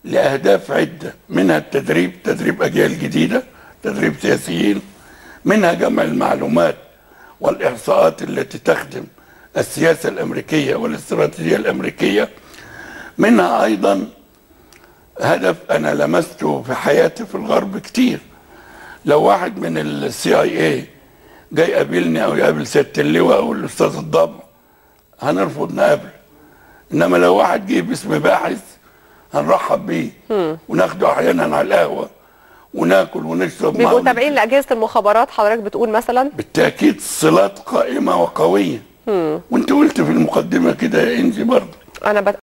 لأهداف عدة منها التدريب تدريب أجيال جديدة تدريب سياسيين منها جمع المعلومات والإحصاءات التي تخدم السياسة الأمريكية والاستراتيجية الأمريكية منها أيضا هدف أنا لمسته في حياتي في الغرب كتير لو واحد من السي اي اي جاي يقابلني او يقابل سياده اللواء او الاستاذ الضبع هنرفض نقابله انما لو واحد جه باسم باحث هنرحب بيه وناخده احيانا على القهوه وناكل ونشرب بيبقوا معه. تابعين لاجهزه المخابرات حضرتك بتقول مثلا بالتاكيد صلات قائمه وقويه وانت قلت في المقدمه كده يا انجي برضه انا بت...